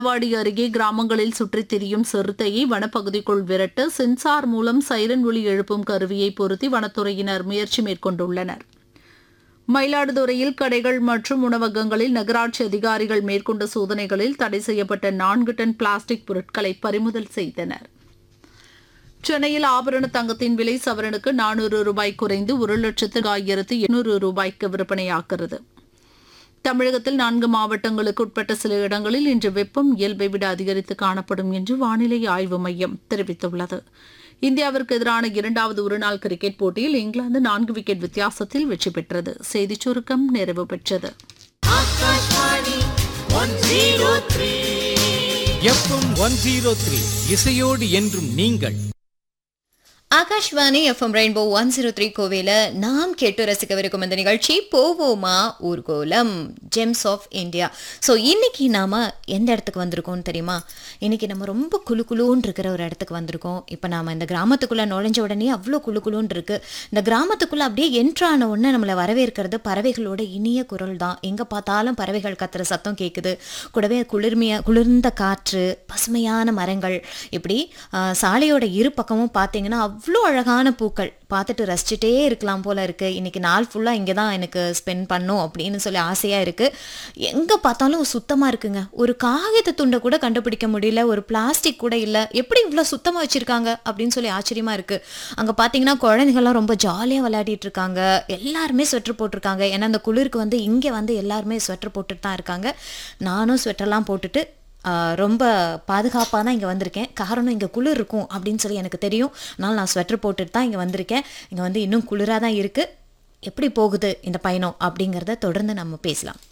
வாடி அருகே கிராமங்களில் சுற்றித் திரியும் சிறுத்தையை வனப்பகுதிக்குள் விரட்ட சென்சார் மூலம் சைரன் ஒலி எழுப்பும் கருவியை பொருத்தி வனத்துறையினர் முயற்சி மேற்கொண்டுள்ளனர் மயிலாடுதுறையில் கடைகள் மற்றும் உணவகங்களில் நகராட்சி அதிகாரிகள் மேற்கொண்ட சோதனைகளில் தடை செய்யப்பட்ட நான்கு டன் பிளாஸ்டிக் பொருட்களை பறிமுதல் செய்தனர் சென்னையில் ஆபரண தங்கத்தின் விலை சவரனுக்கு நானூறு ரூபாய் குறைந்து ஒரு லட்சத்து ஆயிரத்து எண்ணூறு ரூபாய்க்கு விற்பனையாகிறது தமிழகத்தில் நான்கு மாவட்டங்களுக்கு உட்பட்ட சில இடங்களில் இன்று வெப்பம் இயல்பை விட அதிகரித்து காணப்படும் என்று வானிலை ஆய்வு மையம் தெரிவித்துள்ளது இந்தியாவிற்கு எதிரான இரண்டாவது ஒருநாள் கிரிக்கெட் போட்டியில் இங்கிலாந்து நான்கு விக்கெட் வித்தியாசத்தில் வெற்றி பெற்றது செய்திச் சுருக்கம் நிறைவு பெற்றது எஃப்எம் ஒன் ஜீரோ த்ரீ இசையோடு என்றும் நீங்கள் Akashvani FM rainbow one zero three கோவையில் நாம் கேட்டு ரசிக்கவிருக்கும் இந்த நிகழ்ச்சி போவோமா ஊர்கோலம் ஜெம்ஸ் ஆஃப் இந்தியா ஸோ இன்னைக்கு நாம் எந்த இடத்துக்கு வந்திருக்கோம்னு தெரியுமா இன்னைக்கு நம்ம ரொம்ப குளு குளுன்னு இருக்கிற ஒரு இடத்துக்கு வந்திருக்கோம் இப்போ நாம் இந்த கிராமத்துக்குள்ளே நுழைஞ்ச உடனே அவ்வளோ குளு குளுன்னு இருக்கு இந்த கிராமத்துக்குள்ளே அப்படியே என்ட்ரான உடனே நம்மளை வரவேற்கிறது பறவைகளோட இனிய குரல் தான் எங்கே பார்த்தாலும் பறவைகள் கத்துற சத்தம் கேட்குது கூடவே குளிர்மையா குளிர்ந்த காற்று பசுமையான மரங்கள் இப்படி ஆஹ், சாலையோட இரு பக்கமும் பார்த்தீங்கன்னா அவ்வளோ அழகான பூக்கள் பார்த்துட்டு ரசிச்சுட்டே இருக்கலாம் போல இருக்கு இன்னைக்கு நாள் ஃபுல்லாக இங்கே தான் எனக்கு ஸ்பெண்ட் பண்ணும் அப்படின்னு சொல்லி ஆசையாக இருக்கு எங்கே பார்த்தாலும் சுத்தமாக இருக்குங்க ஒரு காகித துண்டை கூட கண்டுபிடிக்க முடியல ஒரு பிளாஸ்டிக் கூட இல்லை எப்படி இவ்வளோ சுத்தமாக வச்சுருக்காங்க அப்படின்னு சொல்லி ஆச்சரியமாக இருக்கு அங்கே பார்த்தீங்கன்னா குழந்தைகள்லாம் ரொம்ப ஜாலியாக விளையாடிட்டு இருக்காங்க எல்லாருமே ஸ்வெட்டர் போட்டிருக்காங்க ஏன்னா அந்த குளிருக்கு வந்து இங்கே வந்து எல்லாருமே ஸ்வெட்டர் போட்டுட்டு தான் இருக்காங்க நானும் ஸ்வெட்டர்லாம் போட்டுட்டு ஆஹ், ரொம்ப பாதுகாப்பாக தான் இங்கே வந்திருக்கேன் காரணம் இங்கே குளிர் இருக்கும் அப்படின்னு சொல்லி எனக்கு தெரியும் அதனால் நான் ஸ்வெட்டர் போட்டுட்டு தான் இங்கே வந்திருக்கேன் இங்கே வந்து இன்னும் குளிராக தான் இருக்குது எப்படி போகுது இந்த பயணம் அப்படிங்கிறத தொடர்ந்து நம்ம பேசலாம்